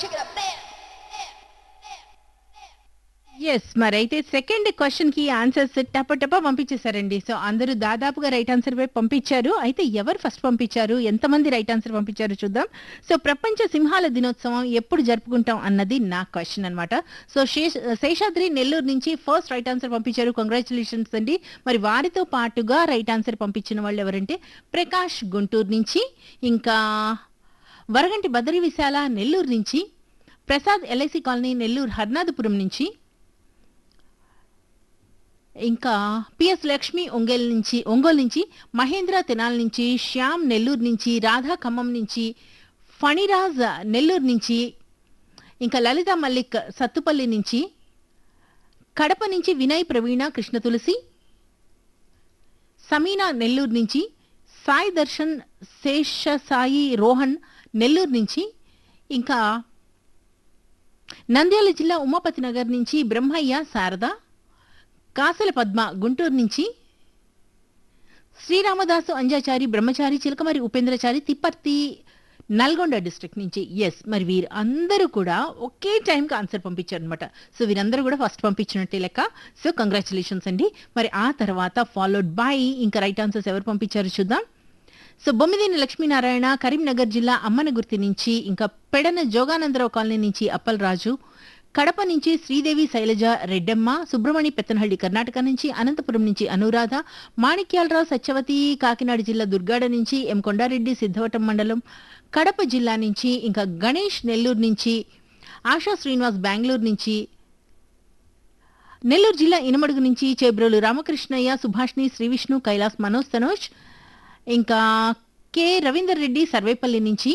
shake it up, man. Yes మరైతే second question కి answers టపటప పంపించేశారండి సో అందరూ దాదాపుగా రైట్ ఆన్సర్ వైపు పంపించారు అయితే ఎవరు ఫస్ట్ పంపించారు ఎంతమంది రైట్ ఆన్సర్ పంపించారు చూద్దాం సో ప్రపంచ సింహాల దినోత్సవం ఎప్పుడు జరుపుకుంటాం అన్నది నా క్వశ్చన్ అన్నమాట సో శేష- శేషాద్రి నెల్లూరు నుంచి ఫస్ట్ రైట్ ఆన్సర్ పంపించారు కంగ్రాచులేషన్స్ అండి మరి వారితో పాటుగా రైట్ ఆన్సర్ పంపించిన వాళ్ళు ఎవరంటే ప్రకాష్ గుంటూరు నుంచి ఇంకా వరగంటి బదరి విశాల నెల్లూరు నుంచి ప్రసాద్ ఎల్ఐసి కాలనీ నెల్లూరు హర్నాథపురం నుంచి ఇంకా పిఎస్ లక్ష్మి ఒంగోలు నుంచి ఒంగోలు నుంచి మహేంద్ర తెనాల్ నుంచి శ్యామ్ నెల్లూరు నుంచి రాధా ఖమ్మం నుంచి ఫణిరాజ్ నెల్లూరు నుంచి ఇంకా లలిత మల్లిక్ సత్తుపల్లి నుంచి కడప నుంచి వినయ్ ప్రవీణ కృష్ణ తులసి సమీనా నెల్లూరు నుంచి సాయి దర్శన్ శేష సాయి రోహన్ నెల్లూరు నుంచి ఇంకా నంద్యాల జిల్లా ఉమాపతి నగర్ నుంచి బ్రహ్మయ్య శారద కాసల పద్మ గుంటూరు నుంచి శ్రీరామదాసు అంజాచారి బ్రహ్మచారి చిలకమరి ఉపేంద్రచారి తిప్పర్తి నల్గొండ డిస్ట్రిక్ట్ నుంచి ఎస్ మరి వీరు అందరూ కూడా ఒకే టైంకి ఆన్సర్ పంపించారు అనమాట సో వీరందరూ కూడా ఫస్ట్ పంపించినట్టే లెక్క సో కంగ్రాచులేషన్స్ అండి మరి ఆ తర్వాత ఫాలోడ్ బై ఇంకా రైట్ ఆన్సర్స్ ఎవరు పంపించారు చూద్దాం సో బొమ్మిదేని లక్ష్మీనారాయణ కరీంనగర్ జిల్లా అమ్మనగుర్తి నుంచి ఇంకా పెడన జోగానందరావు కాలనీ నుంచి అప్పలరాజు కడప నుంచి శ్రీదేవి శైలజ రెడ్డమ్మ సుబ్రమణి పెత్తనహళ్లి కర్ణాటక నుంచి అనంతపురం నుంచి అనురాధ మాణిక్యాలరావు సత్యవతి కాకినాడ జిల్లా దుర్గాడ నుంచి ఎం కొండారెడ్డి సిద్ధవటం మండలం కడప జిల్లా నుంచి ఇంకా గణేష్ నెల్లూరు నుంచి ఆశా శ్రీనివాస్ బెంగళూరు నుంచి నెల్లూరు జిల్లా ఇనమడుగు నుంచి చేబ్రోలు రామకృష్ణయ్య సుభాష్ని శ్రీవిష్ణు కైలాస్ మనోజ్ తనోజ్ ఇంకా కె రవీందర్ రెడ్డి సర్వేపల్లి నుంచి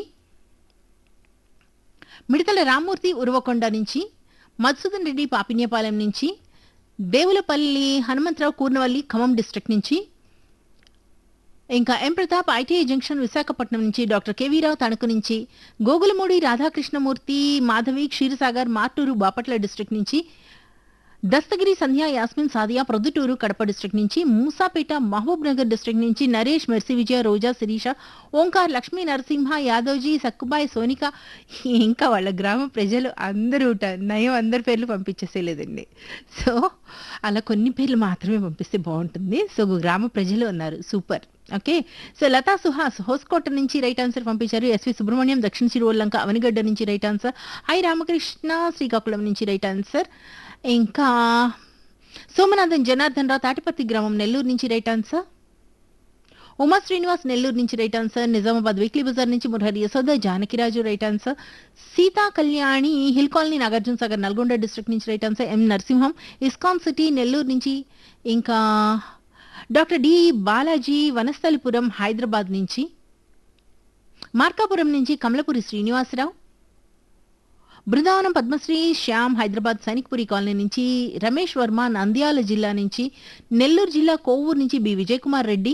మిడతల రామ్మూర్తి ఉరవకొండ నుంచి మధుసూదన్ రెడ్డి పాపిన్యపాలెం నుంచి దేవులపల్లి హనుమంతరావు కూర్నవల్లి ఖమ్మం డిస్ట్రిక్ట్ నుంచి ఇంకా M Pratap ITI junction Visakhapatnam నుంచి డాక్టర్ కేవీరావు తణుకు నుంచి గోగులమూడి రాధాకృష్ణమూర్తి మాధవి క్షీరసాగర్ మార్టూరు బాపట్ల డిస్ట్రిక్ట్ నుంచి దస్తగిరి సంధ్య యాస్మిన్ సాదియా ప్రొద్దుటూరు కడప డిస్ట్రిక్ట్ నుంచి మూసాపేట మహబూబ్ నగర్ డిస్ట్రిక్ట్ నుంచి నరేష్ మెర్సి విజయ రోజా శిరీష ఓంకార్ లక్ష్మీ నరసింహ యాదవ్జీ సక్కుబాయ్ సోనిక ఇంకా వాళ్ళ గ్రామ ప్రజలు అందరూ ట- నయం అందరి పేర్లు పంపించేసేలేదండి సో అలా కొన్ని పేర్లు మాత్రమే పంపిస్తే బాగుంటుంది సో గ్రామ ప్రజలు ఉన్నారు super okay so Latha Suhas Hoskote నుంచి రైట్ ఆన్సర్ పంపించారు ఎస్వి సుబ్రహ్మణ్యం దక్షిణ సిరివల్లంక అవనిగడ్డ నుంచి right answer I Ramakrishna Srikakulam నుంచి రైట్ ఆన్సర్ ఇంకా సోమనాథన్ జనార్దన్ రావు తాటిపత్తి గ్రామం నెల్లూరు నుంచి రైట్ ఆన్సర్ ఉమా శ్రీనివాస్ నెల్లూరు నుంచి right answer Nizamabad weekly bazaar నుంచి Murahari Yashoda Janakiraju right answer Sita Kalyani hill colony Nagarjuna Sagar Nalgonda district నుంచి right answer M Narasimham ISKCON city Nellore నుంచి ఇంకా డాక్టర్ డి బాలాజీ వనస్థలిపురం హైదరాబాద్ నుంచి మార్కాపురం నుంచి కమలపురి శ్రీనివాసరావు బృందావనం పద్మశ్రీ శ్యామ్ హైదరాబాద్ సైనిక్పురి కాలనీ నుంచి రమేష్ వర్మ నంద్యాల జిల్లా నుంచి నెల్లూరు జిల్లా కోవూరు నుంచి బి విజయ్ కుమార్ రెడ్డి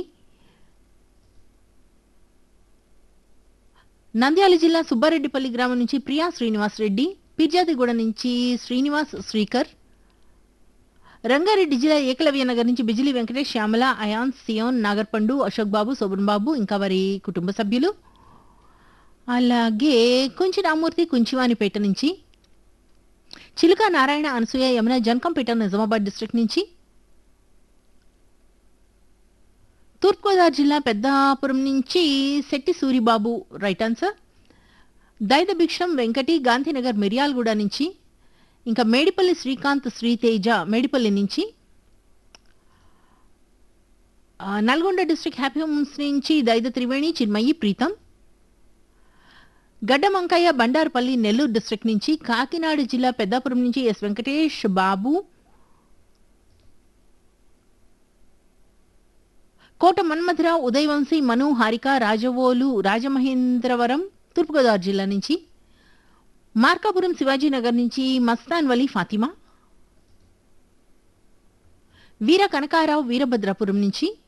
నంద్యాల జిల్లా సుబ్బారెడ్డిపల్లి గ్రామం నుంచి ప్రియా శ్రీనివాస్ రెడ్డి పిర్జాదిగూడ నుంచి శ్రీనివాస్ శ్రీకర్ రంగారెడ్డి జిల్లా ఏకలవ్య నగర్ నుంచి బిజిలి వెంకటేష్ శ్యామల అయాన్ సియోన్ నాగర్పండు అశోక్ బాబు శోభన్ బాబు ఇంకా వారి కుటుంబ సభ్యులు అలాగే కుంచి రామూర్తి కుంచివానిపేట నుంచి చిలుక నారాయణ అనసూయ యమున జనకంపేట నిజామాబాద్ డిస్ట్రిక్ట్ నుంచి తూర్పుగోదావరి జిల్లా పెద్దాపురం నుంచి శెట్టి సూరిబాబు రైట్ ఆన్సర్ దైద భిక్షం వెంకటి గాంధీనగర్ మిర్యాలగూడ నుంచి ఇంకా మేడిపల్లి శ్రీకాంత్ శ్రీతేజ మేడిపల్లి నుంచి ఆ, నల్గొండ డిస్ట్రిక్ట్ హ్యాపీ హోమ్స్ నుంచి దైద త్రివేణి చిన్మయి ప్రీతం గడ్డమంకయ్య బండారుపల్లి నెల్లూరు డిస్ట్రిక్ట్ నుంచి కాకినాడ జిల్లా పెద్దాపురం నుంచి ఎస్ వెంకటేష్ బాబు కోట మన్మథరావు ఉదయవంశీ మను హారిక రాజవోలు రాజమహేంద్రవరం తూర్పుగోదావరి జిల్లా నుంచి మార్కాపురం శివాజీనగర్ నుంచి మస్తాన్ వలి ఫాతిమా వీర కనకారావు వీరభద్రాపురం నుంచి